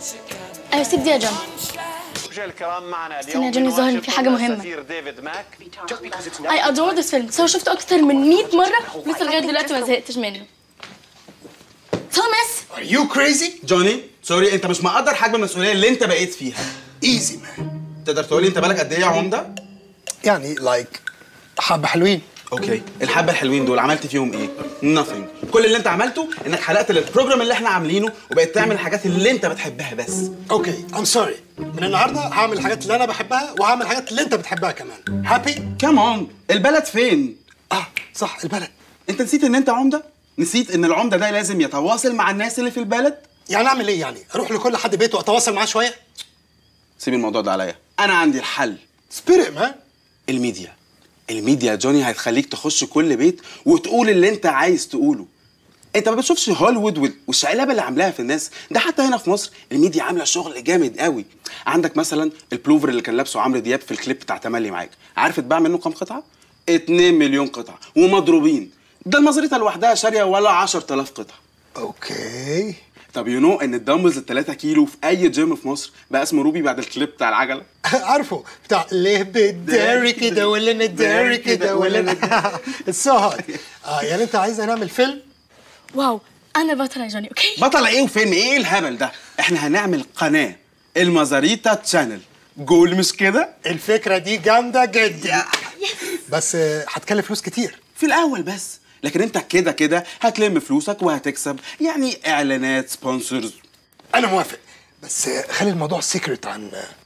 ايوه سيب دي يا جون مشاهدينا الكرام معنا استنى اليوم يا جوني، من ظاهر إن في حاجة واشنطن مهمة. السفير ديفيد ماك اي ادور ذس فيلم سو شفته اكتر من 100 مره لسه لغايه دلوقتي ما زهقتش منه توماس Are you crazy? جوني سوري انت مش مقدر حجم المسؤوليه اللي انت بقيت فيها Easy man. تقدر تقولي انت بالك قد ايه يا عمده يعني like حبة حلوين. اوكي الحبه الحلوين دول عملت فيهم ايه nothing كل اللي انت عملته انك حلقت للبروجرام اللي احنا عاملينه وبقيت تعمل الحاجات اللي انت بتحبها بس اوكي I'm sorry. من النهارده هعمل الحاجات اللي انا بحبها وهعمل الحاجات اللي انت بتحبها كمان. هابي؟ كمان البلد فين اه صح البلد. انت نسيت ان انت عمده نسيت ان العمده ده لازم يتواصل مع الناس اللي في البلد يعني اعمل ايه يعني؟ اروح لكل حد بيته واتواصل معاه شويه؟ سيب الموضوع ده عليا انا عندي الحل سبيريت مان. الميديا الميديا يا جوني هتخليك تخش كل بيت وتقول اللي انت عايز تقوله انت ما بتشوفش هوليوود وال- والشقلبه اللي عاملاها في الناس ده حتى هنا في مصر الميديا عامله شغل جامد قوي عندك مثلا البلوفر اللي كان لابسه عمرو دياب في الكليب بتاع تملي معاك عارف اتباع منه كام قطعه 2 مليون قطعه ومضروبين ده المزريطه لوحدها شاريه ولا 10000 قطعه اوكي. طب يو نو ان الدمبلز ال 3 كيلو في اي جيم في مصر بقى اسمه روبي بعد الكليب بتاع العجله عارفه بتاع ليه بتداري كده ولا نداري كده ولا السو هوت اه يعني انت عايز نعمل فيلم واو انا البطل يا جوني اوكي بطل ايه وفيلم ايه الهبل ده احنا هنعمل قناه المزاريتا تشانل جول مش كده الفكره دي جامده جدا بس آه، هتكلف فلوس كتير في الاول بس لكن انت كده كده هتلم فلوسك وهتكسب يعني اعلانات سبونسرز انا موافق بس آه، خلي الموضوع سيكريت عن